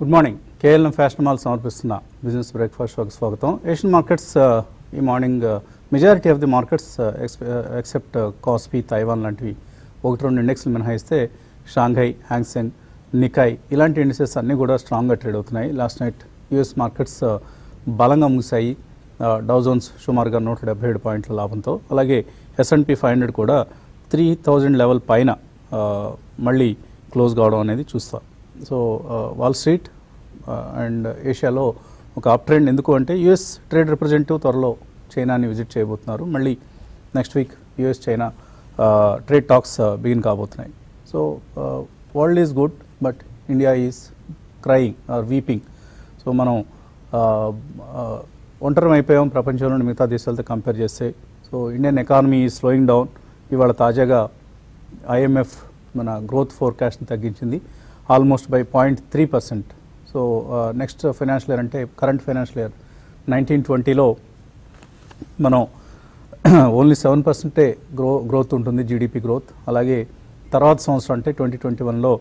Good morning KLM fashion mall సమర్పిస్తున్న business breakfast షోకి స్వాగతం ఏషియన్ మార్కెట్స్ ఈ morning majority of the markets except KOSPI Taiwan లాంటివి ఒకటి రెండు ఇండెక్స్లు మినహాయిస్తే షాంఘై హ్యాంగ్సెంగ్ నికాయ్ ఇలాంటి ఇండిసెస్ అన్నీ కూడా స్ట్రాంగ్గా ట్రేడ్ అవుతున్నాయి లాస్ట్ నైట్ యూఎస్ మార్కెట్స్ బలంగా ముగిశాయి డౌజోన్స్ సుమారుగా నూట డెబ్బై ఏడు పాయింట్ల లాభంతో అలాగే ఎస్ఎన్పి ఫైవ్ హండ్రెడ్ కూడా త్రీ థౌజండ్ లెవెల్ పైన ఆ, మళ్ళీ క్లోజ్ కావడం అనేది చూస్తాం సో వాల్ స్ట్రీట్ అండ్ ఏషియాలో ఒక అప్ ట్రెండ్ ఎందుకు అంటే యుఎస్ ట్రేడ్ రిప్రజెంటేటివ్ త్వరలో చైనాని విజిట్ చేయబోతున్నారు మళ్ళీ next week US China trade talks begin కాబోతున్నాయి so world is good but India is crying or weeping so మనం ఆ, ఆ, ఒంటరి అయిపోయాం ప్రపంచంలోని మిగతా దేశాలతో కంపేర్ చేస్తే సో ఇండియన్ ఎకానమీ ఈ స్లోయింగ్ డౌన్ ఇవాళ తాజాగా ఐఎంఎఫ్ మన గ్రోత్ ఫోర్కాస్ట్ని తగ్గించింది almost by point three percent so next financial year అంటే కరెంట్ ఫైనాన్షియల్ ఇయర్ నైన్టీన్ ట్వంటీలో మనం ఓన్లీ సెవెన్ పర్సెంటే గ్రో గ్రోత్ ఉంటుంది జీడిపి గ్రోత్ అలాగే తర్వాత సంవత్సరం అంటే ట్వంటీ ట్వంటీ వన్లో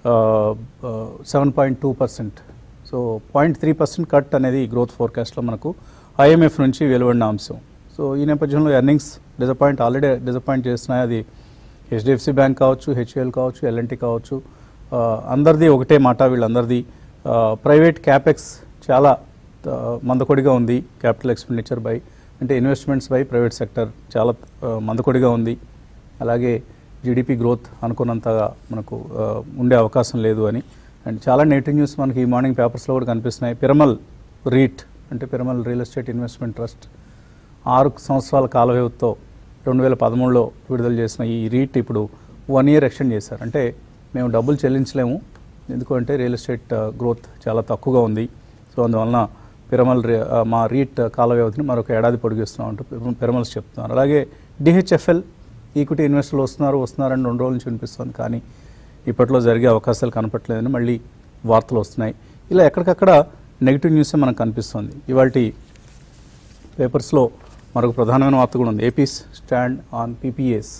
seven point two percent so point three percent cut అనేది గ్రోత్ ఫోర్కాస్ట్లో మనకు ఐఎంఎఫ్ నుంచి వెలువడిన అంశం సో ఈ నేపథ్యంలో ఎర్నింగ్స్ డిసప్పాయింట్ ఆల్రెడీ డిసప్పాయింట్ చేస్తున్నాయి అది హెచ్డిఎఫ్సి బ్యాంక్ కావచ్చు హెచ్ఏఎల్ కావచ్చు ఎల్ఎన్టీ కావచ్చు ఆ, అందరిది ఒకటే మాట వీళ్ళందరిది ప్రైవేట్ క్యాపెక్స్ చాలా ఆ, మందకొడిగా ఉంది క్యాపిటల్ ఎక్స్పెండిచర్ బై అంటే ఇన్వెస్ట్మెంట్స్ బై ప్రైవేట్ సెక్టర్ చాలా ఆ, మందకొడిగా ఉంది అలాగే జీడిపి గ్రోత్ అనుకున్నంతగా మనకు ఆ, ఉండే అవకాశం లేదు అని అండ్ చాలా నెగిటివ్ న్యూస్ మనకి ఈ మార్నింగ్ పేపర్స్లో కూడా కనిపిస్తున్నాయి పిరమల్ రీట్ అంటే Piramal real estate investment trust ఆరు సంవత్సరాల కాల వ్యవధితో రెండు వేల పదమూడులో విడుదల చేసిన ఈ రీట్ ఇప్పుడు వన్ ఇయర్ ఎక్స్టెండ్ చేశారు అంటే మేము డబ్బులు చెల్లించలేము ఎందుకంటే రియల్ ఎస్టేట్ ఆ, గ్రోత్ చాలా తక్కువగా ఉంది సో అందువలన పిరమల్ రే- ఆ, మా రీట్ కాల వ్యవధిని మరొక ఏడాది పొడిగిస్తున్నాం అంటూ పిర- పిరమల్స్ చెప్తున్నారు అలాగే డిహెచ్ఎఫ్ఎల్ ఈక్విటీ ఇన్వెస్టర్లు వస్తున్నారు వస్తున్నారని రెండు రోజుల నుంచి వినిపిస్తుంది కానీ ఇప్పట్లో జరిగే అవకాశాలు కనపట్లేదని మళ్ళీ వార్తలు వస్తున్నాయి ఇలా ఎక్కడికక్కడ నెగిటివ్ న్యూసే మనకు కనిపిస్తుంది ఇవాళ పేపర్స్లో మరొక ప్రధానమైన వార్త కూడా ఉంది AP's stand on PPAs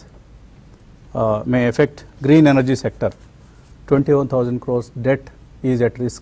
may affect green energy sector twenty one thousand crores debt is at risk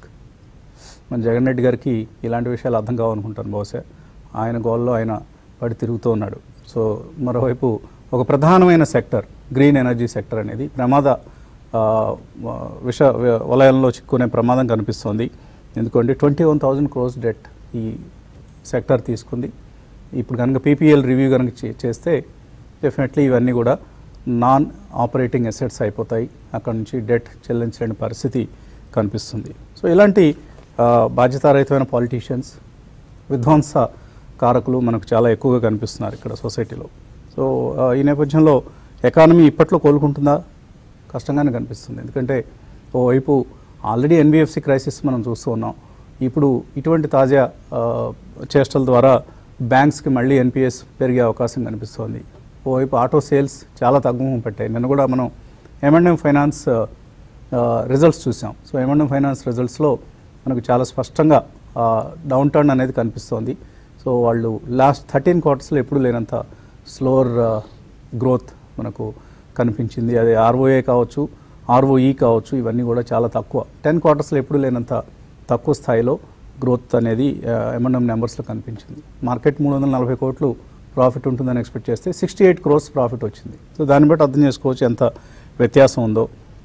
మన జగన్ రెడ్డి గారికి ఇలాంటి విషయాలు అర్థం కావనుకుంటాను బహుశా ఆయన గోల్లో ఆయన పడి తిరుగుతూ ఉన్నాడు సో మరోవైపు ఒక ప్రధానమైన సెక్టర్ గ్రీన్ ఎనర్జీ సెక్టర్ అనేది ప్రమాద ఆ, విష వ- వలయంలో చిక్కునే ప్రమాదం కనిపిస్తోంది ఎందుకంటే twenty one thousand crores debt ఈ సెక్టర్ తీసుకుంది ఇప్పుడు కనుక పీపీఎల్ రివ్యూ కనుక చే- చేస్తే డెఫినెట్లీ ఇవన్నీ కూడా నాన్ ఆపరేటింగ్ అసెట్స్ అయిపోతాయి అక్కడ నుంచి డెట్ చెల్లించలేని పరిస్థితి కనిపిస్తుంది సో ఇలాంటి ఆ, బాధ్యతారహితమైన పాలిటీషియన్స్ విధ్వంస కారకులు మనకు చాలా ఎక్కువగా కనిపిస్తున్నారు ఇక్కడ సొసైటీలో సో ఆ, ఈ నేపథ్యంలో ఎకానమీ ఇప్పట్లో కోలుకుంటుందా కష్టంగానే కనిపిస్తుంది ఎందుకంటే ఓవైపు ఆల్రెడీ ఎన్బిఎఫ్సి క్రైసిస్ మనం చూస్తూ ఉన్నాం ఇప్పుడు ఇటువంటి తాజా ఆ, చేష్టల ద్వారా బ్యాంక్స్కి మళ్ళీ ఎన్పిఎస్ పెరిగే అవకాశం కనిపిస్తోంది ఓవైపు ఆటో సేల్స్ చాలా తగ్గుముఖం పెట్టాయి నిన్న కూడా మనం ఎంఎండ్ఎం ఫైనాన్స్ రిజల్ట్స్ చూసాం సో ఎంఎండ్ఎం ఫైనాన్స్ రిజల్ట్స్లో మనకు చాలా స్పష్టంగా డౌన్ టర్న్ అనేది కనిపిస్తోంది సో వాళ్ళు లాస్ట్ థర్టీన్ క్వార్టర్స్లో ఎప్పుడు లేనంత స్లోవర్ గ్రోత్ మనకు కనిపించింది అది ఆర్ఓఏ కావచ్చు ఆర్ఓఈ కావచ్చు ఇవన్నీ కూడా చాలా తక్కువ టెన్ క్వార్టర్స్లో ఎప్పుడు లేనంత తక్కువ స్థాయిలో గ్రోత్ అనేది ఎంఎన్ఎం నెంబర్స్లో కనిపించింది మార్కెట్ మూడు వందల నలభై కోట్లు ప్రాఫిట్ ఉంటుందని ఎక్స్పెక్ట్ చేస్తే సిక్స్టీ ఎయిట్ క్రోర్స్ ప్రాఫిట్ వచ్చింది సో దాన్ని బట్టి అర్థం చేసుకోవచ్చు ఎంత వ్యత్యాసం ఉందో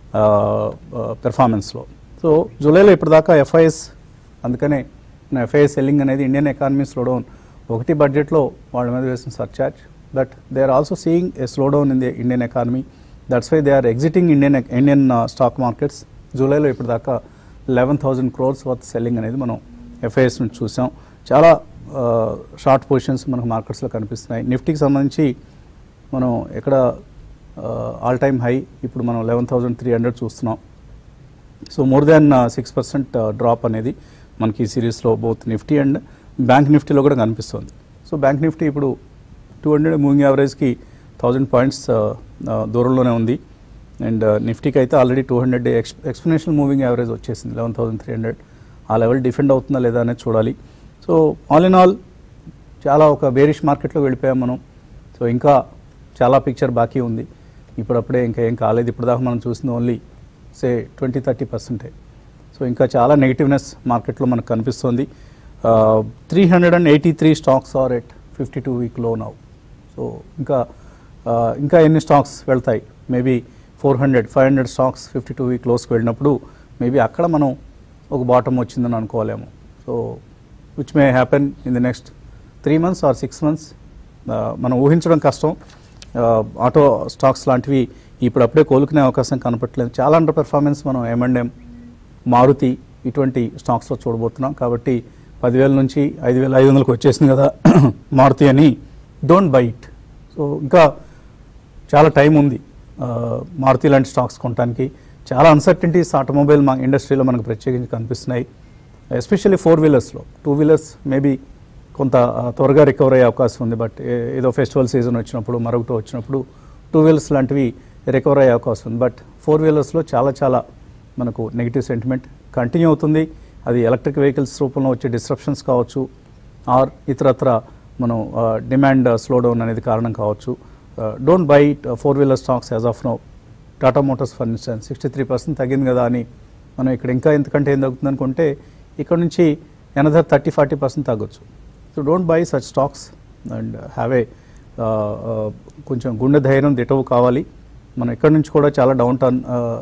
పెర్ఫార్మెన్స్లో సో జూలైలో ఇప్పటిదాకా ఎఫ్ఐఎస్ అందుకనే ఎఫ్ఐఎస్ సెల్లింగ్ అనేది ఇండియన్ ఎకానమీ స్లో డౌన్ ఒకటి బడ్జెట్లో వాళ్ళ మీద వేసిన surcharge but they are also seeing a slow down in the Indian economy that's why they are exiting Indian Indian stock markets జూలైలో ఇప్పటిదాకా eleven thousand crores worth selling అనేది మనం ఎఫ్ఐఎస్ నుంచి చూసాం చాలా షార్ట్ పొజిషన్స్ మనకు మార్కెట్స్లో కనిపిస్తున్నాయి నిఫ్టీకి సంబంధించి మనం ఎక్కడ ఆల్ టైమ్ హై ఇప్పుడు మనం లెవెన్ థౌజండ్ త్రీ హండ్రెడ్ చూస్తున్నాం so more than six percent drop అనేది మనకి ఈ సిరీస్లో బోత్ నిఫ్టీ అండ్ బ్యాంక్ నిఫ్టీలో కూడా కనిపిస్తుంది సో బ్యాంక్ నిఫ్టీ ఇప్పుడు టూ హండ్రెడ్ మూవింగ్ యావరేజ్కి థౌజండ్ పాయింట్స్ దూరంలోనే ఉంది అండ్ నిఫ్టీకి అయితే already two hundred ex exponential moving average వచ్చేసింది లెవెన్ థౌసండ్ త్రీ హండ్రెడ్ ఆ లెవెల్ డిఫెండ్ అవుతుందా లేదా అనేది చూడాలి సో ఆల్ ఇన్ ఆల్ చాలా ఒక బేరిష్ మార్కెట్లో వెళ్ళిపోయాం మనం సో ఇంకా చాలా పిక్చర్ బాకీ ఉంది ఇప్పుడప్పుడే ఇంకా ఏం కాలేదు ఇప్పుడు దాకా మనం చూసింది ఓన్లీ సే ట్వంటీ థర్టీ పర్సెంటే సో ఇంకా చాలా నెగిటివ్నెస్ మార్కెట్లో మనకు కనిపిస్తుంది three hundred and eighty three stocks are at fifty two week low now so ఇంకా ఆ, ఇంకా ఎన్ని స్టాక్స్ వెళ్తాయి maybe four hundred five hundred stocks fifty two week లోస్కి వెళ్ళినప్పుడు మేబీ అక్కడ మనం ఒక బాటమ్ వచ్చిందని అనుకోలేము so which may happen in the next three months or six months మనం ఊహించడం కష్టం ఆటో స్టాక్స్ లాంటివి ఇప్పుడు అప్పుడే కోలుకునే అవకాశం కనపట్లేదు చాలా అండర్ పెర్ఫార్మెన్స్ మనం ఎం మారుతి ఇటువంటి స్టాక్స్లో చూడబోతున్నాం కాబట్టి పదివేల నుంచి ఐదు వేల ఐదు వందలకు వచ్చేసింది కదా మారుతి అని డోంట్ బై ఇట్ సో ఇంకా చాలా టైం ఉంది ఆ, మారుతి లాంటి స్టాక్స్ కొనడానికి చాలా అన్సర్టనిటీస్ ఆటోమొబైల్ మా ఇండస్ట్రీలో మనకు ప్రత్యేకించి కనిపిస్తున్నాయి ఎస్పెషల్లీ ఫోర్ వీలర్స్లో టూ వీలర్స్ మేబీ కొంత ఆ, త్వరగా రికవర్ అయ్యే అవకాశం ఉంది బట్ ఏ- ఏదో ఫెస్టివల్ సీజన్ వచ్చినప్పుడు మరొకటి వచ్చినప్పుడు టూ వీలర్స్ లాంటివి రికవర్ అయ్యే అవకాశం ఉంది బట్ ఫోర్ వీలర్స్లో చాలా చాలా మనకు నెగిటివ్ సెంటిమెంట్ కంటిన్యూ అవుతుంది అది ఎలక్ట్రిక్ వెహికల్స్ రూపంలో వచ్చే డిస్ట్రప్షన్స్ కావచ్చు ఆర్ ఇతరత్ర మనం డిమాండ్ స్లో డౌన్ అనేది కారణం కావచ్చు don't buy four wheeler stocks as of now Tata Motors for instance sixty three percent తగ్గింది కదా అని మనం ఇక్కడ ఇంకా ఎంతకంటే ఏం తగ్గుతుంది అనుకుంటే ఇక్కడ నుంచి ఎనదర్ థర్టీ ఫార్టీ పర్సెంట్ తగ్గొచ్చు so don't buy such stocks and have a కొంచెం గుండె ధైర్యం దిటవు కావాలి మనం ఇక్కడి నుంచి కూడా చాలా డౌన్ టర్న్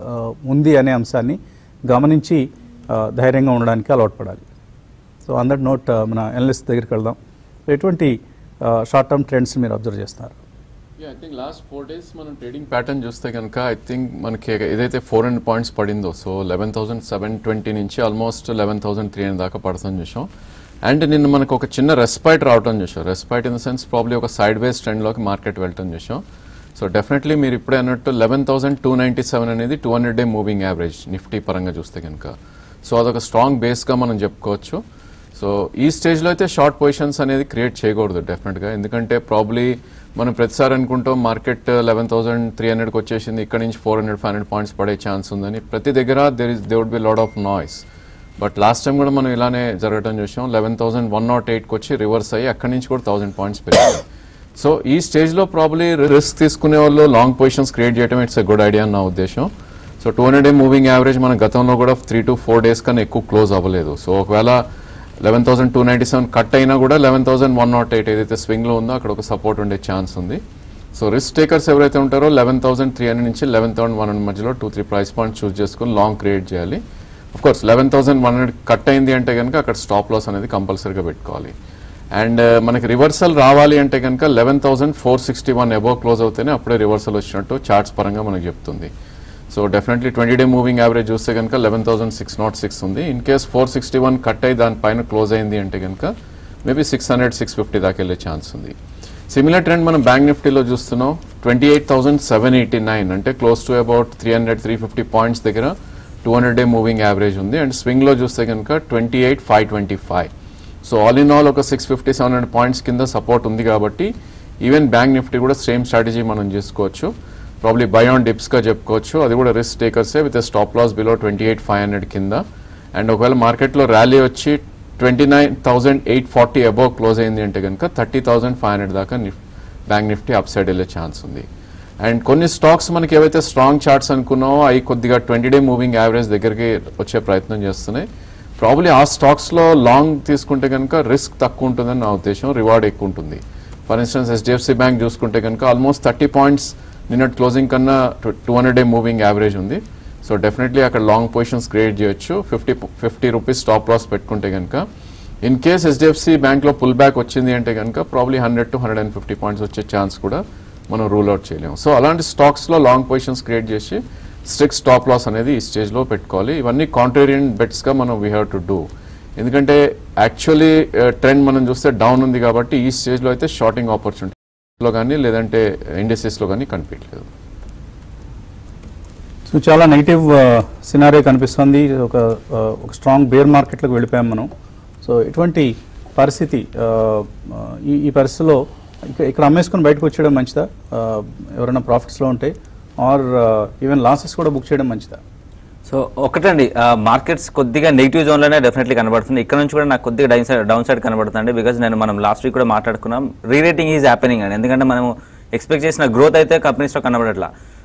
ఉంది అనే అంశాన్ని గమనించి ఆ, ధైర్యంగా ఉండడానికి అలవాటు పడాలి సో ఆన్ దట్ నోట్ మన ఎనలిస్ట్ దగ్గరికి వెళ్దాం ఎటువంటి షార్ట్ టర్మ్ ట్రెండ్స్ మీరు అబ్జర్వ్ చేస్తున్నారు I think last four days మనం ట్రేడింగ్ ప్యాటర్న్ చూస్తే కనుక ఐ థింక్ మనకి ఏదైతే ఫోర్ హండ్రెడ్ పాయింట్స్ పడిందో so eleven thousand seven twenty నుంచి almost eleven thousand three hundred దాకా పడుతుంది చూసాం అండ్ నిన్న మనకు ఒక చిన్న రెస్పైట్ రావటం చూసాం respite in the sense probably ఒక సైడ్ వేస్ ట్రెండ్లోకి మార్కెట్ వెళ్ళటం చూసాం సో డెఫినెట్లీ మీరు ఇప్పుడే అన్నట్టు eleven thousand two ninety seven అనేది two hundred day moving average Nifty పరంగా చూస్తే కనుక సో అదొక స్ట్రాంగ్ బేస్గా మనం చెప్పుకోవచ్చు సో ఈ స్టేజ్లో అయితే షార్ట్ పొజిషన్స్ అనేది క్రియేట్ చేయకూడదు డెఫినెట్గా ఎందుకంటే ప్రాబ్లీ మనం ప్రతిసారి అనుకుంటాం మార్కెట్ లెవెన్ థౌసండ్ త్రీ హండ్రెడ్కి వచ్చేసింది ఇక్కడ నుంచి four hundred five hundred points పడే ఛాన్స్ ఉందని ప్రతి దగ్గర there is they would be lot of noise but last time కూడా మనం ఇలానే జరగడం చూసాం లెవెన్ థౌసండ్ వన్ నాట్ ఎయిట్కి వచ్చి రివర్స్ అయ్యి అక్కడి నుంచి కూడా థౌసండ్ పాయింట్స్ పెరిగింది సో ఈ స్టేజ్లో ప్రాబ్లీ రిస్క్ తీసుకునే వాళ్ళు లాంగ్ పొజిషన్స్ క్రియేట్ చేయడం ఇట్స్ ఎ గుడ్ ఐడియా అని నా ఉద్దేశం so two hundred day moving average మన గతంలో కూడా త్రీ టు ఫోర్ డేస్ కన్నా ఎక్కువ క్లోజ్ అవ్వలేదు సో ఒకవేళ eleven thousand two ninety seven cut అయినా కూడా eleven thousand one nought eight ఏదైతే స్వింగ్లో ఉందో అక్కడ ఒక సపోర్ట్ ఉండే ఛాన్స్ ఉంది సో రిస్క్ టేకర్స్ ఎవరైతే ఉంటారో లెవెన్ థౌసండ్ త్రీ హండ్రెడ్ నుంచి లెవెన్ థౌసండ్ వన్ హండ్రెడ్ మధ్యలో two three price point choose చేసుకుని లాంగ్ క్రియేట్ చేయాలి of course eleven thousand one hundred cut అయింది అంటే కనుక అక్కడ స్టాప్ లాస్ అనేది కంపల్సరీగా పెట్టుకోవాలి అండ్ మనకి రివర్సల్ రావాలి అంటే కనుక eleven thousand four sixty one above close అవుతేనే అప్పుడే రివర్సల్ వచ్చినట్టు చార్ట్స్ పరంగా మనకు చెప్తుంది so definitely twenty day moving average చూస్తే కనుక eleven thousand six nought six ఉంది in case four sixty one cut అయ్యి దానిపైన క్లోజ్ అయింది అంటే కనుక maybe six hundred six fifty దాకా వెళ్ళే ఛాన్స్ ఉంది సిమిలర్ ట్రెండ్ మనం బ్యాంక్ నిఫ్టీలో చూస్తున్నాం twenty eight thousand seven eighty nine అంటే close to about three hundred three fifty points దగ్గర two hundred day moving average ఉంది అండ్ స్వింగ్లో చూస్తే కనుక twenty eight five twenty five so all in all ఒక six fifty seven hundred points కింద support ఉంది కాబట్టి ఈవెన్ బ్యాంక్ నిఫ్టీ కూడా సేమ్ స్ట్రాటజీ మనం చేసుకోవచ్చు ప్రాబ్లీ బై ఆన్ డిప్స్గా చెప్పుకోవచ్చు అది కూడా రిస్క్ టేకర్సే with stop loss below twenty eight five hundred కింద అండ్ ఒకవేళ మార్కెట్లో ర్యాలీ వచ్చి twenty nine thousand eight forty above close అయింది అంటే కనుక థర్టీ థౌసండ్ ఫైవ్ హండ్రెడ్ దాకా నిఫ్ బ్యాంక్ నిఫ్టీ అప్ సైడ్ వెళ్ళే ఛాన్స్ ఉంది అండ్ కొన్ని స్టాక్స్ మనకి ఏవైతే స్ట్రాంగ్ చార్ట్స్ అనుకున్నామో అవి కొద్దిగా ట్వంటీ డే మూవింగ్ యావరేజ్ దగ్గరికి వచ్చే ప్రయత్నం చేస్తున్నాయి ప్రాబ్లీ ఆ స్టాక్స్లో లాంగ్ తీసుకుంటే కనుక రిస్క్ తక్కువ ఉంటుందని నా ఉద్దేశం రివార్డ్ ఎక్కువ ఉంటుంది ఫర్ ఇన్స్టెన్స్ హెచ్డిఎఫ్సి బ్యాంక్ చూసుకుంటే కనుక ఆల్మోస్ట్ థర్టీ పాయింట్స్ నిన్నటి క్లోజింగ్ కన్నా two hundred day moving average ఉంది సో డెఫినెట్లీ అక్కడ లాంగ్ పొజిషన్స్ క్రియేట్ చేయొచ్చు fifty fifty rupees stop loss పెట్టుకుంటే కనుక ఇన్ కేస్ హెచ్డిఎఫ్సి బ్యాంక్లో పుల్ బ్యాక్ వచ్చింది అంటే కనుక probably hundred to hundred and fifty points వచ్చే ఛాన్స్ కూడా మనం రూల్ అవుట్ చేయలేము సో అలాంటి స్టాక్స్లో లాంగ్ పొజిషన్స్ క్రియేట్ చేసి స్ట్రిక్ స్టాప్ లాస్ అనేది ఈ స్టేజ్లో పెట్టుకోవాలి ఇవన్నీ కాంట్రేరియన్ బెట్స్గా మనం వీ హ్యావ్ టు డూ ఎందుకంటే యాక్చువల్లీ ట్రెండ్ మనం చూస్తే డౌన్ ఉంది కాబట్టి ఈ స్టేజ్లో అయితే షార్టింగ్ ఆపర్చునిటీలో కానీ లేదంటే ఇండస్ట్రీస్లో కానీ కనిపించలేదు సో చాలా నెగిటివ్ సినారియో కనిపిస్తుంది ఒక ఆ, ఒక స్ట్రాంగ్ బేర్ మార్కెట్లోకి వెళ్ళిపోయాం మనం సో ఇటువంటి పరిస్థితి ఆ, ఆ, ఈ ఈ పరిస్థితిలో ఇక్కడ ఇక్కడ అమ్మేసుకొని బయటకు వచ్చేయడం మంచిదా ఆ, ఎవరైనా ప్రాఫిట్స్లో ఉంటే ఆర్ ఈవెన్ లాసెస్ కూడా బుక్ చేయడం మంచిదా సో ఒకటండి మార్కెట్స్ కొద్దిగా నెగిటివ్ జోన్లోనే డెఫినెట్లీ కనబడుతుంది ఇక్కడ నుంచి కూడా నాకు కొద్దిగా డౌన్ సైడ్ డౌన్ సైడ్ కనబడుతుంది బికాజ్ నేను మనం లాస్ట్ వీక్ కూడా మాట్లాడుకున్నాం రీరేటింగ్ ఈజ్ హ్యాపెనింగ్ అండి ఎందుకంటే మనం ఎక్స్పెక్ట్ చేసిన గ్రోత్ అయితే కంపెనీస్లో కనబడట్లా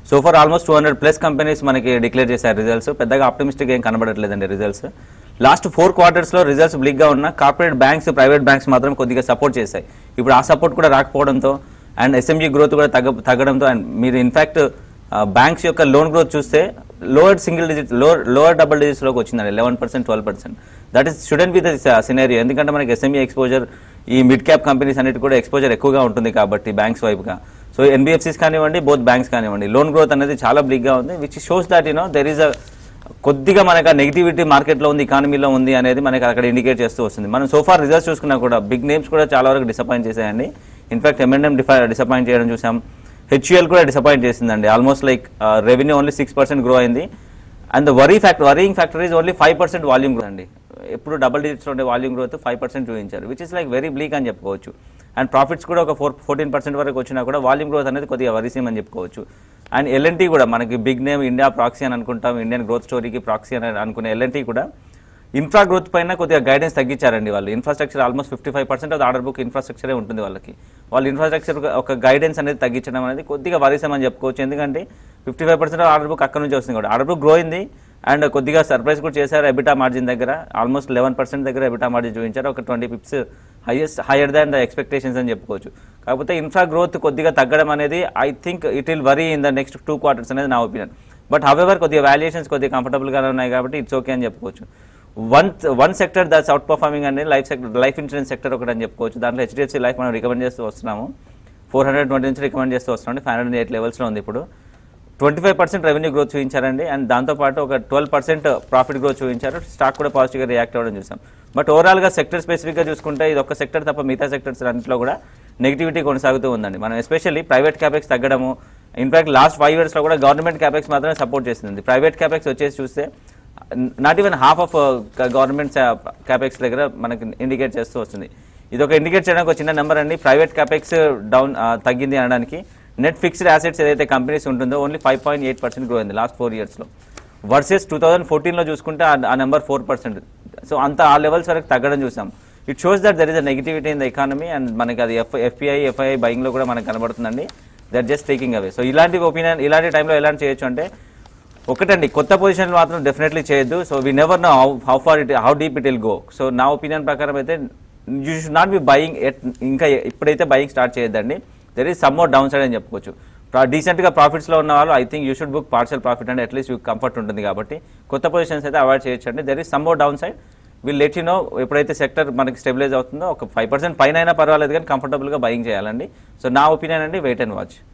so for almost two hundred plus companies మనకి డిక్లేర్ చేశారు రిజల్ట్స్ పెద్దగా ఆప్టమిస్టిక్ ఏం కనబడట్లేదండి రిజల్ట్స్ లాస్ట్ ఫోర్ క్వార్టర్స్లో రిజల్ట్స్ బ్లిక్గా ఉన్న కార్పొరేట్ బ్యాంక్స్ ప్రైవేట్ బ్యాంక్స్ మాత్రం కొద్దిగా సపోర్ట్ చేశాయి ఇప్పుడు ఆ సపోర్ట్ కూడా రాకపోవడంతో అండ్ ఎస్ఎంజీ గ్రోత్ కూడా తగ్గ తగ్గడంతో అండ్ మీరు ఇన్ఫాక్ట్ బ్యాంక్స్ యొక్క లోన్ గ్రోత్ చూస్తే lower single digit lower lower double డిజిట్స్లోకి వచ్చిందండి eleven percent twelve percent that is student with scenario ఎందుకంటే మనకి ఎస్ఎంఈ ఎక్స్పోజర్ ఈ మిడ్ క్యాప్ కంపెనీస్ అన్నిటి కూడా ఎక్స్పోజర్ ఎక్కువగా ఉంటుంది కాబట్టి బ్యాంక్స్ వైపుగా సో ఎన్బిఎఫ్సిస్ కానివ్వండి బోత్ బ్యాంక్స్ కానివ్వండి లోన్ గ్రోత్ అనేది చాలా బ్లిక్గా ఉంది which shows that you know there is a కొద్దిగా మనకు నెగిటివిటీ మార్కెట్లో ఉంది ఎకానమీలో ఉంది అనేది మనకి అక్కడ ఇండికేట్ చేస్తూ వస్తుంది మనం సోఫార్ రిజల్ట్స్ చూసుకున్నా కూడా బిగ్ నేమ్స్ కూడా చాలా వరకు డిసప్పాయింట్ చేశాయండి ఇన్ఫాక్ట్ ఎంఎన్ఎం డిఫై డిసప్పాయింట్ చేయడం చూసాం హెచ్యుఎల్ కూడా డిసప్పాయింట్ చేసిందండి almost like revenue only six percent grow అయింది and the worry factor worrying factor is only five percent volume growth అండి ఎప్పుడు డబుల్ డిజిట్స్ ఉండే వాల్యూమ్ గ్రోత్ ఫైవ్ పర్సెంట్ చూపించారు which is like very bleak అని చెప్పుకోవచ్చు and profits కూడా ఒక four fourteen percent వరకు వచ్చినా కూడా వాల్యూమ్ గ్రోత్ అనేది కొద్దిగా వరిసీమ్ అని చెప్పుకోవచ్చు అండ్ ఎల్ఎన్టీ కూడా మనకి బిగ్ నేమ్ ఇండియా ప్రాక్సీ అని అనుకుంటాం ఇండియన్ గ్రోత్ స్టోరీకి ప్రాక్సీ అని అనుకునే ఎల్ఎన్టీ కూడా ఇన్ఫ్రా గ్రోత్ పైన కొద్దిగా గైడెన్స్ తగ్గించారండి వాళ్ళు infrastructure almost fifty five percent of order book ఇన్ఫ్రాస్ట్రక్చరే ఉంటుంది వాళ్ళకి వాళ్ళు ఇన్ఫ్రాస్ట్రక్చర్ ఒక గైడెన్స్ అనేది తగ్గించడం అనేది కొద్దిగా వరిసం అని చెప్పుకోవచ్చు ఎందుకంటే fifty five percent order book అక్కడ నుంచి వస్తుంది కూడా ఆర్డర్ బుక్ గ్రో అయింది అండ్ కొద్దిగా సర్ప్రైజ్ కూడా చేశారు ఎబిటా మార్జిన్ దగ్గర ఆల్మోస్ట్ లెవెన్ పర్సెంట్ దగ్గర ఎబిటా మార్జిన్ చూపించారు ఒక twenty pips highest higher than the expectations అని చెప్పుకోవచ్చు కాకపోతే ఇన్ఫ్రా గ్రోత్ కొద్దిగా తగ్గడం అనేది I think it will worry in the next two quarters అనేది నా ఒపీనియన్ బట్ హవెవర్ కొద్దిగా వాల్యుయేషన్స్ కొద్దిగా కంఫర్టబుల్గానే ఉన్నాయి కాబట్టి ఇట్స్ ఓకే అని చెప్పుకోవచ్చు one one sector that's outperforming అనేది life sector life insurance sector ఒకటి అని చెప్పుకోవచ్చు దాంట్లో హెచ్డిఎఫ్సి లైఫ్ మనం రికమెండ్ చేస్తూ వస్తున్నాము ఫోర్ హండ్రెడ్ ట్వంటీ నుంచి రికమెండ్ చేస్తూ వస్తున్నాం ఫైవ్ హండ్రెడ్ ఎయిట్ లెవెల్స్లో ఉంది ఇప్పుడు twenty five percent revenue growth చూపించారండి అండ్ దాంతోపాటు ఒక ట్వెల్వ్ పర్సెంట్ ప్రాఫిట్ గ్రోత్ చూపించారు స్టాక్ కూడా పాజిటివ్గా రియాక్ట్ అవ్వడం చూసాం బట్ ఓవరాల్గా సెక్టర్ స్పెసిఫిక్గా చూసుకుంటే ఇది ఒక సెక్టర్ తప్ప మిగతా సెక్టర్స్ అన్నింటిలో కూడా నెగిటివిటీ కొనసాగుతూ ఉందండి మనం ఎస్పెషల్లీ ప్రైవేట్ క్యాపెక్స్ తగ్గడము ఇన్ఫాక్ట్ లాస్ట్ ఫైవ్ ఇయర్స్లో కూడా గవర్నమెంట్ క్యాపెక్స్ మాత్రమే సపోర్ట్ చేస్తుంది ప్రైవేట్ క్యాపెక్స్ వచ్చేసి చూస్తే not even half of government capex దగ్గర మనకి ఇండికేట్ చేస్తూ వస్తుంది ఇది ఒక ఇండికేట్ చేయడానికి ఒక చిన్న నెంబర్ అండి ప్రైవేట్ క్యాపెక్స్ డౌన్ తగ్గింది అనడానికి నెట్ ఫిక్స్డ్ యాసెట్స్ ఏదైతే కంపెనీస్ ఉంటుందో only five point eight percent grow అయింది లాస్ట్ ఫోర్ ఇయర్స్లో వర్సెస్ టూ థౌసండ్ ఫోర్టీన్లో చూసుకుంటే ఆ- ఆ నెంబర్ ఫోర్ పర్సెంట్ సో అంత ఆ లెవెల్స్ వరకు తగ్గడం చూసాం it shows that there is a negativity in the economy and మనకి అది ఎఫ్ ఎఫ్ఐఐ ఎఫ్ఐఐ బయింగ్లో కూడా మనకు కనబడుతుందండి that just taking away so ఇలాంటి ఒపీనియన్ ఇలాంటి టైంలో ఎలాంటి చేయొచ్చు అంటే ఒకటండి కొత్త పొజిషన్ మాత్రం డెఫినెట్లీ చేయొద్దు so we never know how how far it how deep it will go so నా ఒపీనియన్ ప్రకారం అయితే you should not be buying ఇంకా ఇప్పుడైతే బయింగ్ స్టార్ట్ చేయొద్దండి there is some more downside అని చెప్పుకోవచ్చు డీసెంట్గా ప్రాఫిట్స్లో ఉన్న వాళ్ళు I think you should book partial profit అంటే అట్లీస్ట్ యూ కంఫర్ట్ ఉంటుంది కాబట్టి కొత్త పొజిషన్స్ అయితే అవాయిడ్ చేయొచ్చు అండి there is some more downside will let you know ఎప్పుడైతే సెక్టర్ మనకి స్టెబిలైజ్ అవుతుందో ఒక ఫైవ్ పర్సెంట్ పైన అయినా పర్వాలేదు కానీ కంఫర్టబుల్గా బయింగ్ చేయాలండి సో నా ఒపీనియన్ అండి వెయిట్ అండ్ వాచ్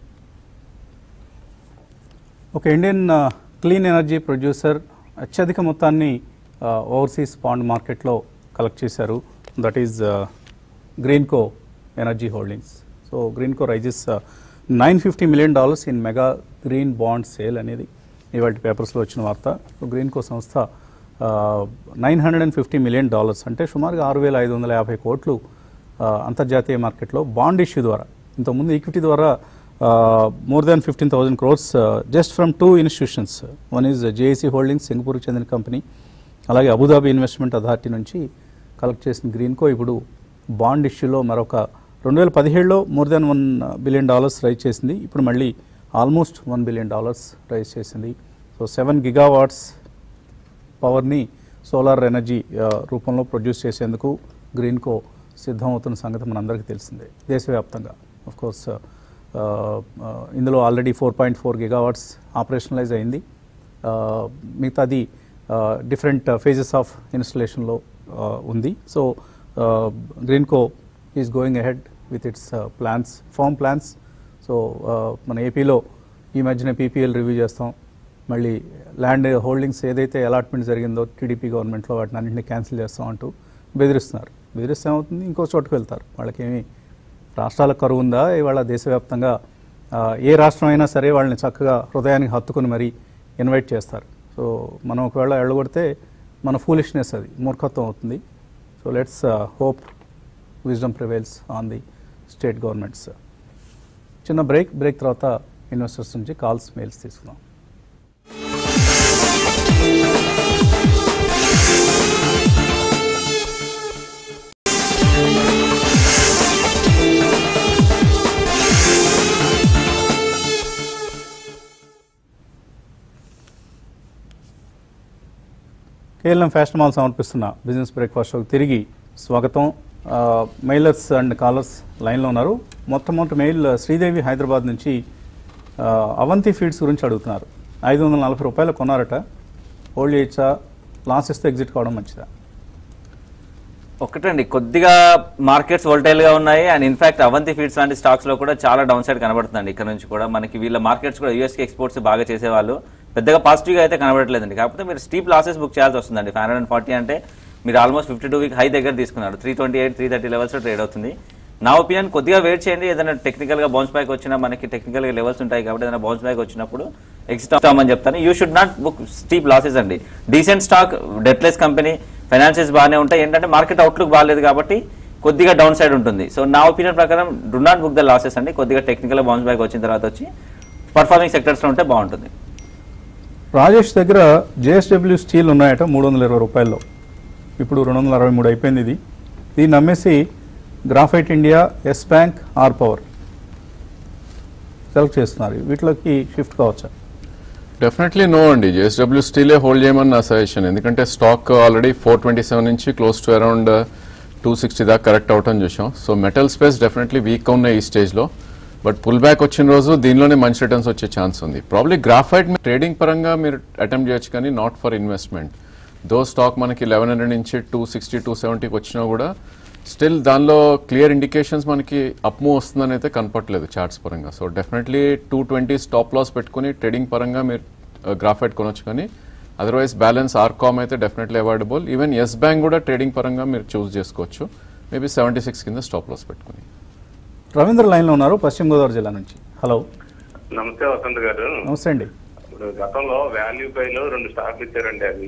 ఒక ఇండియన్ క్లీన్ ఎనర్జీ ప్రొడ్యూసర్ అత్యధిక మొత్తాన్ని ఓవర్సీస్ బాండ్ మార్కెట్లో కలెక్ట్ చేశారు that is Greenko energy holdings so Greenko raises nine fifty million dollars in mega green bond sale అనేది ఇవాళ పేపర్స్లో వచ్చిన వార్త సో గ్రీన్కో సంస్థ nine hundred and fifty million dollars అంటే సుమారుగా ఆరు వేల ఐదు వందల యాభై కోట్లు ఆ, అంతర్జాతీయ మార్కెట్లో బాండ్ ఇష్యూ ద్వారా ఇంతకుముందు ఈక్విటీ ద్వారా more than fifteen thousand crores just from two institutions one is JAC holdings సింగపూర్కి చెందిన కంపెనీ అలాగే అబుదాబి ఇన్వెస్ట్మెంట్ అథారిటీ నుంచి కలెక్ట్ చేసిన గ్రీన్కో ఇప్పుడు బాండ్ ఇష్యూలో మరొక రెండు వేల పదిహేడులో more than one billion dollars raise చేసింది ఇప్పుడు మళ్ళీ almost one billion dollars raise చేసింది సో సెవెన్ గిగావాట్స్ పవర్ని సోలార్ ఎనర్జీ ఆ, రూపంలో ప్రొడ్యూస్ చేసేందుకు గ్రీన్కో సిద్ధమవుతున్న సంగతి మనందరికీ తెలిసిందే దేశవ్యాప్తంగా ఆఫ్ కోర్స్ ఇందులో already four point four gigawatts operationalise అయింది ఆ, మిగతాది డిఫరెంట్ ఫేజెస్ ఆఫ్ ఇన్స్టలేషన్లో ఉంది so Greenko is going ahead with its plans farm plans so మన ఏపీలో ఈ మధ్యన పీపీఎల్ రివ్యూ చేస్తాం మళ్ళీ ల్యాండ్ హోల్డింగ్స్ ఏదైతే అలాట్మెంట్ జరిగిందో టీడీపీ గవర్నమెంట్లో వాటిని అన్నింటినీ క్యాన్సిల్ చేస్తాం అంటూ బెదిరిస్తున్నారు బెదిరిస్తే ఏమవుతుంది ఇంకో చోటుకు వెళ్తారు వాళ్ళకేమి రాష్ట్రాల కరువు ఉందా ఇవాళ దేశవ్యాప్తంగా ఆ, ఏ రాష్ట్రం అయినా సరే వాళ్ళని చక్కగా హృదయానికి హత్తుకుని మరీ ఇన్వైట్ చేస్తారు సో మనం ఒకవేళ ఎళ్ళగొడితే మన ఫూలిష్నెస్ అది మూర్ఖత్వం అవుతుంది so let's hope wisdom prevails on the state governments చిన్న బ్రేక్ బ్రేక్ తర్వాత ఇన్వెస్టర్స్ నుంచి కాల్స్ మెయిల్స్ తీసుకుందాం కేఎల్ఎం ఫ్యాషన్ మాల్ సమర్పిస్తున్న బిజినెస్ బ్రేక్ఫాస్ట్ షోకి తిరిగి స్వాగతం ఆ, మెయిలర్స్ అండ్ కాలర్స్ లైన్లో ఉన్నారు మొట్టమొదటి మెయిల్ శ్రీదేవి హైదరాబాద్ నుంచి ఆ, అవంతి ఫీడ్స్ గురించి అడుగుతున్నారు ఐదు వందల నలభై రూపాయలు కొన్నారట హోల్డ్ చేయొచ్చా లాస్ ఇస్తే ఎగ్జిట్ కావడం మంచిదా ఒకటండి కొద్దిగా మార్కెట్స్ గా ఉన్నాయి అండ్ ఇన్ఫాక్ట్ అవంతి ఫీడ్స్ లాంటి స్టాక్స్ లో కూడా చాలా డౌన్ సైడ్ కనబడుతుందండి ఇక్కడ నుంచి కూడా మనకి వీళ్ళ మార్కెట్స్ కూడా యూఎస్కి ఎక్స్పోర్ట్స్ బాగా చేసేవాళ్ళు పెద్దగా పాజిటివ్ గా అయితే కనబడట్లేదండి కాకపోతే మీరు స్టీప్ లాసెస్ బుక్ చేయాల్సి వస్తుందండి ఫైవ్ హండ్రెడ్ ఫార్టీ అంటే మీరు almost fifty two week high దగ్గర తీసుకున్నారు three twenty eight three thirty levels trade అవుతుంది నా ఒపీనియన్ కొద్దిగా వెయిట్ చేయండి ఏదైనా టెక్నికల్ గా బౌన్స్ బ్యాక్ వచ్చినా మనకి టెక్నికల్ గా లెవెల్స్ ఉంటాయి కాబట్టి ఏదైనా బౌన్స్ బ్యాక్ వచ్చినప్పుడు ఎగ్జిట్ అవుతామని చెప్తాను you should not book steep losses అండి decent stock debtless company financials బాగానే ఉంటాయి ఏంటంటే మార్కెట్ అవుట్లుక్ బాగాలేదు కాబట్టి కొద్దిగా డౌన్ సైడ్ ఉంటుంది సో నా ఒపీనియన్ ప్రకారం do not book the losses అండి కొద్దిగా టెక్నికల్ బౌన్స్ బ్యాక్ వచ్చిన తర్వాత వచ్చి పర్ఫార్మింగ్ సెక్టర్స్లో ఉంటే బాగుంటుంది రాజేష్ దగ్గర జేఎస్డబ్ల్యూ స్టీల్ ఉన్నాయట మూడు వందల ఇరవై రూపాయల్లో ఇప్పుడు రెండు వందల అరవై మూడు అయిపోయింది ఇది దీన్ని నమ్మేసి graphite India yes bank R power select చేస్తున్నారు వీటిలోకి షిఫ్ట్ కావచ్చా డెఫినెట్లీ నో అండి జేఎస్డబ్ల్యూ స్టీలే హోల్డ్ చేయమని నా సజెషన్ ఎందుకంటే stock already four twenty seven నుంచి close to around two sixty దాకా కరెక్ట్ అవటం చూసాం so metal space definitely weak ఉన్నాయి ఈ స్టేజ్లో బట్ పుల్ బ్యాక్ వచ్చిన రోజు దీనిలోనే మంచి రిటర్న్స్ వచ్చే ఛాన్స్ ఉంది ప్రాబ్లీ గ్రాఫైట్ ట్రేడింగ్ పరంగా మీరు అటెంప్ట్ చేయొచ్చు కానీ not for investment though stock మనకి లెవెన్ హండ్రెడ్ నుంచి టూ సిక్స్టీ టూ సెవెంటీకి వచ్చినా కూడా స్టిల్ దానిలో క్లియర్ ఇండికేషన్స్ మనకి అప్ మూవ్ వస్తుందని అయితే కనపట్లేదు చార్ట్స్ పరంగా so definitely two twenty stop loss పెట్టుకుని ట్రేడింగ్ పరంగా మీరు గ్రాఫైట్ కొనొచ్చు కానీ అదర్వైజ్ బ్యాలెన్స్ ఆర్కామ్ అయితే definitely available even yes bank కూడా ట్రేడింగ్ పరంగా మీరు చూస్ చేసుకోవచ్చు మేబీ సెవెంటీ సిక్స్ కింద స్టాప్ లాస్ పెట్టుకుని రవీంద్ర లైన్లో ఉన్నారు పశ్చిమ గోదావరి జిల్లా నుంచి హలో నమస్తే వసంత్ గారు నమస్తే అండి ఇప్పుడు గతంలో వాల్యూ పై లో రెండు స్టాక్లు ఇచ్చారండి అది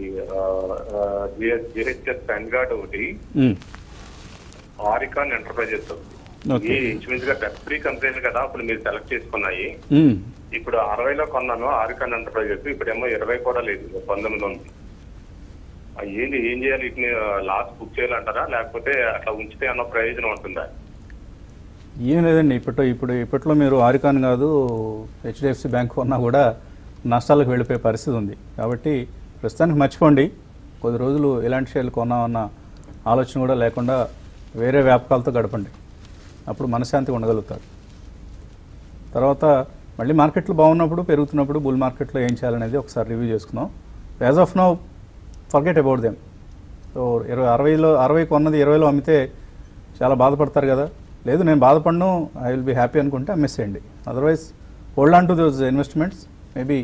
జిహెచ్ఎస్ గార్డ్ ఒకటి మ్మ్. ఆరికాన్ ఎంటర్ప్రైజెస్ ఒకటి Okay. ఈ ఇంచుమించు గా టెక్ ఫ్రీ కంపెనీలు కదా అప్పుడు మీరు సెలెక్ట్ చేసుకున్నాయి మ్మ్. ఇప్పుడు అరవైలో కొన్నాను ఆరికాన్ ఎంటర్ప్రైజెస్ ఇప్పుడేమో ఇరవై కూడా లేదు పంతొమ్మిది ఉంది ఆ, ఏంది ఏం చేయాలి వీటిని లాస్ట్ బుక్ చేయాలంటారా లేకపోతే అట్లా ఉంచితే అన్న ప్రయోజనం ఉంటుందా ఏం లేదండి ఇప్పట్లో ఇప్పుడు ఇప్పట్లో మీరు ఆరికాన్ కాదు హెచ్డిఎఫ్సి బ్యాంక్ కొన్నా కూడా నష్టాలకు వెళ్ళిపోయే పరిస్థితి ఉంది కాబట్టి ప్రస్తుతానికి మర్చిపోండి కొద్ది రోజులు ఎలాంటి షేర్లు కొన్నామన్న ఆలోచన కూడా లేకుండా వేరే వ్యాపకాలతో గడపండి అప్పుడు మనశ్శాంతిగా ఉండగలుగుతారు తర్వాత మళ్ళీ మార్కెట్లు బాగున్నప్పుడు పెరుగుతున్నప్పుడు బుల్ మార్కెట్లో ఏం చేయాలనేది ఒకసారి రివ్యూ చేసుకుందాం as of now forget about them so ఇరవై అరవైలో అరవై కొన్నది ఇరవైలో అమ్మితే చాలా బాధపడతారు కదా లేదు నేను బాధపడను ఐ విల్ బి హ్యాపీ అనుకుంటే అమ్మేసేయండి otherwise hold on to those investments maybe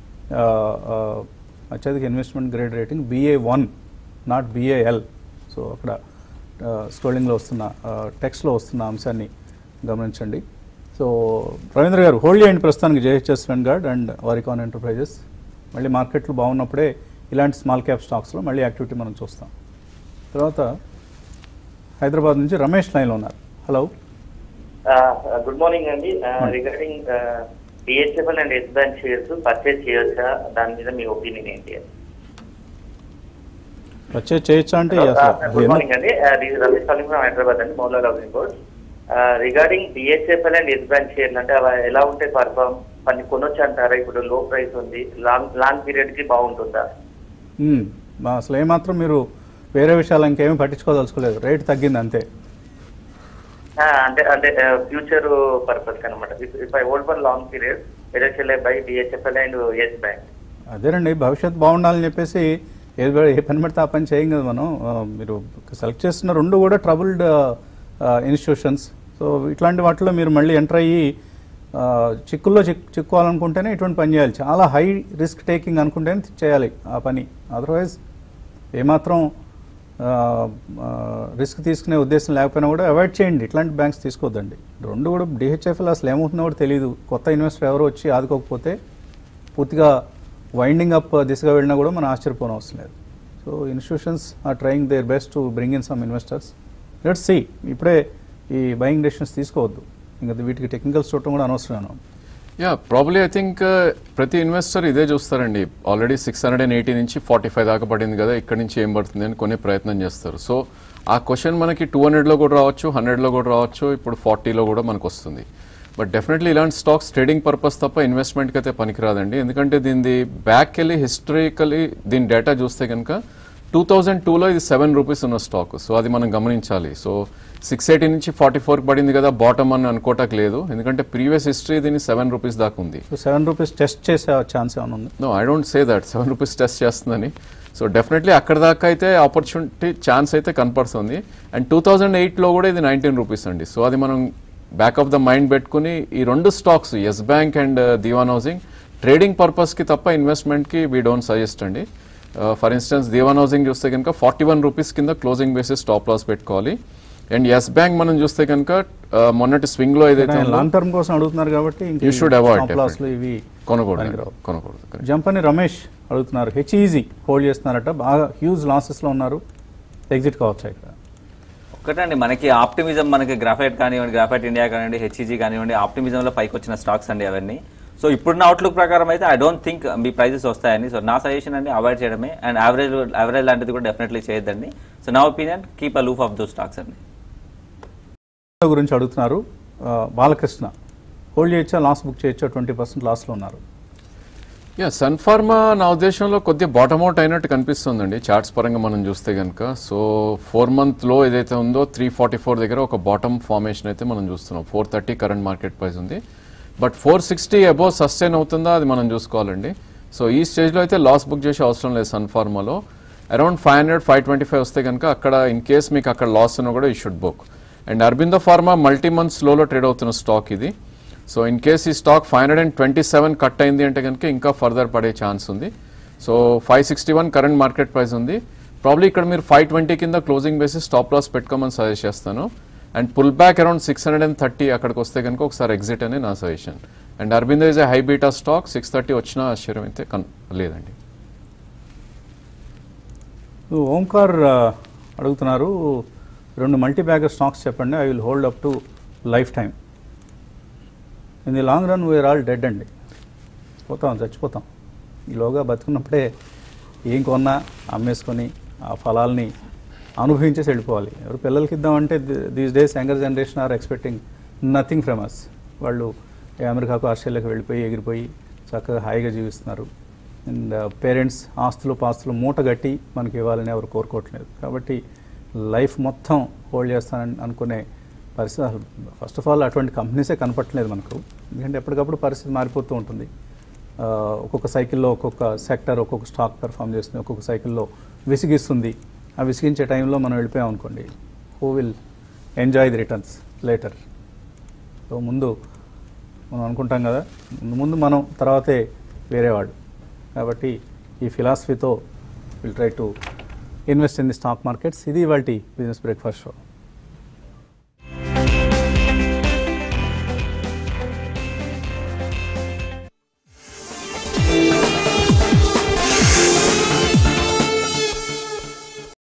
అత్యధిక investment grade rating BA one not BAL so అక్కడ స్క్రోలింగ్లో వస్తున్న టెక్స్ట్లో వస్తున్న అంశాన్ని గమనించండి సో రవీంద్ర గారు హోల్డ్ చేయండి ప్రస్తుతానికి జేహెచ్ఎస్ వెన్గార్డ్ అండ్ వారికాన్ ఎంటర్ప్రైజెస్ మళ్ళీ మార్కెట్లు బాగున్నప్పుడే ఇలాంటి స్మాల్ క్యాప్ స్టాక్స్లో మళ్ళీ యాక్టివిటీ మనం చూస్తాం తర్వాత హైదరాబాద్ నుంచి రమేష్ లైన్లో ఉన్నారు హలో గుడ్ మార్నింగ్ అండి regarding DHFL and yes bank shares purchase చేయొచ్చా దాని మీద మీ ఒపీనియన్ ఏంటి వచ్చే చేయొచ్చా అంటే అసలు గుడ్ ఎందుకు- మార్నింగ్ అండి this Ramesh calling from Hyderabad అండి Moula housing board regarding DHFL and yes bank షేర్లు అంటే అవి ఎలా ఉంటాయి పర్ఫామ్ పని కొనొచ్చు అంటారా ఇప్పుడు లో ప్రైస్ ఉంది లాంగ్ లాంగ్ పీరియడ్ కి బాగుంటుందా మ్మ్. మా అసలు ఏమాత్రం మీరు వేరే విషయాలు ఇంకేమీ పట్టించుకోదలుచుకోలేదు రేట్ తగ్గింది అంతే ఆ, అంటే అంటే ఫ్యూచర్ పర్పస్ అనమాట if I hold for long period whether shall I buy DHFL and yes bank అదేనండి భవిష్యత్ బాగుండాలని చెప్పేసి ఏది పడి- ఏ పని పడితే ఆ పని చేయం కదా మనం ఆ, మీరు సెలెక్ట్ చేస్తున్న రెండు కూడా ట్రబుల్డ్ ఇన్స్టిట్యూషన్స్ సో ఇట్లాంటి వాటిలో మీరు మళ్ళీ ఎంటర్ అయ్యి ఆ, చిక్కుల్లో చిక్ చిక్కుకోవాలనుకుంటేనే ఇటువంటి పని చేయాలి చాలా హై రిస్క్ టేకింగ్ అనుకుంటేనే చేయాలి ఆ పని అదర్వైజ్ ఏమాత్రం రిస్క్ తీసుకునే ఉద్దేశం లేకపోయినా కూడా అవాయిడ్ చేయండి ఇట్లాంటి బ్యాంక్స్ తీసుకోవద్దండి రెండు కూడా డిహెచ్ఎఫ్ఎల్ అసలు ఏమవుతుందో కూడా తెలియదు కొత్త ఇన్వెస్టర్ ఎవరో వచ్చి ఆదుకోకపోతే పూర్తిగా వైండింగ్ అప్ దిశగా వెళ్ళినా కూడా మనం ఆశ్చర్యపోవడం అవసరం లేదు so institutions are trying their best to bring in some investors let's see ఇప్పుడే ఈ బయింగ్ డెసిషన్స్ తీసుకోవద్దు ఇంకా వీటికి టెక్నికల్స్ చూడటం కూడా అనవసరం యా ప్రాబ్లీ ఐ థింక్ ప్రతి ఇన్వెస్టర్ ఇదే చూస్తారండి already six hundred and eighty నుంచి ఫార్టీ ఫైవ్ దాకా పడింది కదా ఇక్కడ నుంచి ఏం పడుతుంది అని కొనే ప్రయత్నం చేస్తారు సో ఆ క్వశ్చన్ మనకి టూ హండ్రెడ్లో కూడా రావచ్చు హండ్రెడ్లో కూడా రావచ్చు ఇప్పుడు ఫార్టీలో కూడా మనకు వస్తుంది బట్ డెఫినెట్లీ ఇలాంటి స్టాక్స్ ట్రేడింగ్ పర్పస్ తప్ప ఇన్వెస్ట్మెంట్కి అయితే పనికిరాదండి ఎందుకంటే దీని బ్యాక్ వెళ్ళి హిస్టరికలీ దీని డేటా చూస్తే కనుక టూ థౌజండ్ టూలో ఇది సెవెన్ రూపీస్ ఉన్న స్టాక్ సో అది మనం గమనించాలి సో సిక్స్ ఎయిటీ నుంచి ఫార్టీ ఫోర్కి పడింది కదా బాటమ్ అని అనుకోవటానికి లేదు ఎందుకంటే ప్రీవియస్ హిస్టరీ దీని సెవెన్ రూపీస్ దాకా ఉంది సో సెవెన్ రూపీస్ టెస్ట్ చేసే ఛాన్స్ ఏమైనా ఉంది no I don't say that seven rupees test చేస్తుందని సో డెఫినెట్లీ అక్కడ దాకా అయితే ఆపర్చునిటీ ఛాన్స్ అయితే కనపడుతుంది అండ్ టూ థౌజండ్ ఎయిట్లో కూడా ఇది నైన్టీన్ రూపీస్ అండి సో అది మనం బ్యాక్ ఆఫ్ ద మైండ్ పెట్టుకుని ఈ రెండు stocks yes bank and Dewan housing trading పర్పస్కి తప్ప ఇన్వెస్ట్మెంట్కి వీ డోంట్ సజెస్ట్ అండి ఫర్ ఇన్స్టెన్స్ దివాన్ హౌసింగ్ చూస్తే కనుక ఫార్టీ వన్ రూపీస్ కింద క్లోజింగ్ బేసిస్ స్టాప్ లాస్ పెట్టుకోవాలి అండ్ ఎస్ బ్యాంక్ మనం చూస్తే కనుక మొన్నటి స్వింగ్లో ఏదైతే ఉందో, లాంగ్ టర్మ్ కోసం అడుగుతున్నారు కాబట్టి ఇంక You should avoid, stop loss లు ఇవి కొనకూడదు పనికిరావు. కొనకూడదు correct. జంపని రమేష్ అడుగుతున్నారు హెచ్ఈజీ హోల్డ్ చేస్తున్నారట బాగా హ్యూజ్ లాసెస్లో ఉన్నారు ఎగ్జిట్ కావచ్చు ఇక్కడ ఒకటండి మనకి ఆప్టిమిజం మనకి గ్రాఫైట్ కానివ్వండి గ్రాఫైట్ ఇండియా కానివ్వండి హెచ్ఈజీ కానివ్వండి ఆప్టిమిజంలో పైకి వచ్చిన స్టాక్స్ అండి అవన్నీ సో ఇప్పుడున్న అవుట్లుక్ ప్రకారం అయితే ఐ డోంట్ థింక్ మీ ప్రైజెస్ వస్తాయని సో నా సజెషన్ అండి అవాయిడ్ చేయడమే అండ్ యావరేజ్ యావరేజ్ లాంటిది కూడా డెఫినెట్లీ చేయొద్దండి సో నా opinion keep aloof of those stocks అండి గురించి అడుగుతున్నారు ఆ, బాలకృష్ణ హోల్డ్ చేయొచ్చా లాస్ బుక్ చేయొచ్చా ట్వంటీ పర్సెంట్ లాస్లో ఉన్నారు యా సన్ ఫార్మా నా ఉద్దేశంలో కొద్దిగా బాటమ్ అవుట్ అయినట్టు కనిపిస్తుందండి చార్ట్స్ పరంగా మనం చూస్తే కనుక సో ఫోర్ మంత్ లో ఏదైతే ఉందో త్రీ ఫార్టీ ఫోర్ దగ్గర ఒక బాటమ్ ఫార్మేషన్ అయితే మనం చూస్తున్నాం four thirty current market price ఉంది but four sixty above sustain అవుతుందా అది మనం చూసుకోవాలండి సో ఈ స్టేజ్లో అయితే లాస్ బుక్ చేసే అవసరం లేదు సన్ ఫార్మాలో around five hundred five twenty five వస్తే కనుక అక్కడ ఇన్ కేస్ మీకు అక్కడ లాస్ ఉన్నా కూడా ఈ should book and Aurobindo pharma multi months లోలో ట్రేడ్ అవుతున్న స్టాక్ ఇది సో ఇన్ కేస్ ఈ stock five hundred and twenty seven cut అయింది అంటే కనుక ఇంకా ఫర్దర్ పడే ఛాన్స్ ఉంది so five sixty one current market price ఉంది ప్రాబ్లీ ఇక్కడ మీరు ఫైవ్ ట్వంటీ కింద క్లోజింగ్ బేసిస్ స్టాప్ లాస్ పెట్టుకోమని సజెస్ట్ చేస్తాను and pull back around six hundred and thirty అక్కడికి వస్తే కనుక ఒకసారి ఎగ్జిట్ అని నా suggestion and Aurobindo is a high beta stock six thirty వచ్చిన ఆశ్చర్యం అయితే కన్ లేదండి నువ్వు ఓంకార్ ఆ, అడుగుతున్నారు రెండు మల్టీ బ్యాగర్ స్టాక్స్ చెప్పండి I will hold up to life time in the long run we are all dead అండి పోతాం చచ్చిపోతాం ఈలోగా బతుకున్నప్పుడే ఏం కొన్నా అమ్మేసుకొని ఆ ఫలాల్ని అనుభవించేసి వెళ్ళిపోవాలి ఎవరు పిల్లలకి ఇద్దామంటే these days younger generation are expecting nothing from us వాళ్ళు ఏ అమెరికాకు ఆస్ట్రేలియాకు వెళ్ళిపోయి ఎగిరిపోయి చక్కగా హాయిగా జీవిస్తున్నారు అండ్ పేరెంట్స్ ఆస్తులు పాస్తులు మూట గట్టి మనకి ఇవ్వాలని ఎవరు కోరుకోవట్లేదు కాబట్టి లైఫ్ మొత్తం హోల్డ్ చేస్తానని అనుకునే పరిస్థితి అసలు ఫస్ట్ ఆఫ్ ఆల్ అటువంటి కంపెనీసే కనపట్లేదు మనకు ఎందుకంటే ఎప్పటికప్పుడు పరిస్థితి మారిపోతూ ఉంటుంది ఆ, ఒక్కొక్క సైకిల్లో ఒక్కొక్క సెక్టర్ ఒక్కొక్క స్టాక్ పెర్ఫామ్ చేస్తుంది ఒక్కొక్క సైకిల్లో విసిగిస్తుంది ఆ విసిగించే టైంలో మనం వెళ్ళిపోయాం అనుకోండి who will enjoy the returns later so ముందు మనం అనుకుంటాం కదా ముందు మనం తర్వాతే వేరేవాడు కాబట్టి ఈ ఫిలాసఫీతో will try to invest in the stock markets ఇది ఇవాళ బిజినెస్ బ్రేక్ఫాస్ట్ షో